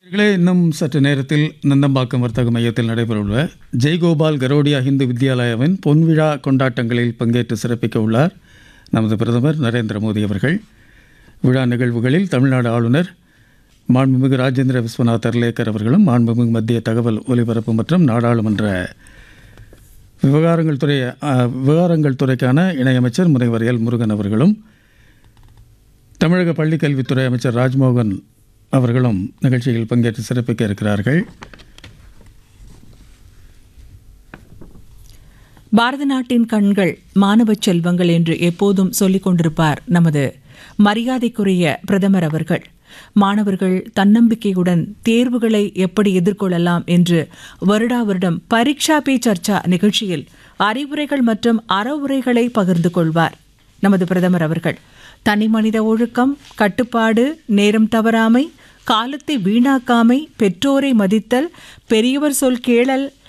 நேயர்களே, இன்னும் சற்று நேரத்தில் நந்தம்பாக்கம் வர்த்தக மையத்தில் நடைபெறவுள்ள ஜெய்கோபால் கரோடியா இந்து வித்யாலயாவின் பொன்விழா கொண்டாட்டங்களில் பங்கேற்று சிறப்பிக்க உள்ளார் நமது பிரதமர் நரேந்திர மோடி அவர்கள் விழா நிகழ்வுகளில் தமிழ்நாடு ஆளுநர் மாண்புமிகு ராஜேந்திர விஸ்வநாத் அர்லேக்கர் அவர்களும் மாண்புமிகு மத்திய தகவல் ஒலிபரப்பு மற்றும் நாடாளுமன்ற விவகாரங்கள் துறை அ, விவகாரங்கள் துறைக்கான இணையமைச்சர் முனைவர் எல் முருகன் அவர்களும் தமிழக பள்ளிக்கல்வித்துறை அமைச்சர் ராஜ்மோகன் அவர்களும் நிகழ்ச்சியில் பங்கேற்று சிறப்பிக்க இருக்கிறார்கள் பாரத நாட்டின் கண்கள் மாணவ செல்வங்கள் என்று எப்போதும் சொல்லிக் கொண்டிருப்பார் நமது மரியாதைக்குரிய பிரதமர் அவர்கள் மாணவர்கள் தன்னம்பிக்கையுடன் தேர்வுகளை எப்படி எதிர்கொள்ளலாம் என்று வருடா வருடம் பரீட்சா பே சர்ச்சா நிகழ்ச்சியில் அறிவுரைகள் மற்றும் அறவுரைகளை பகிர்ந்து கொள்வார் நமது பிரதமர் அவர்கள் தனிமனித ஒழுக்கம் கட்டுப்பாடு நேரம் தவறாமை காலத்தை வீணாக்காமை பெற்றோரை மதித்தல் பெரியவர் சொல் கேளல்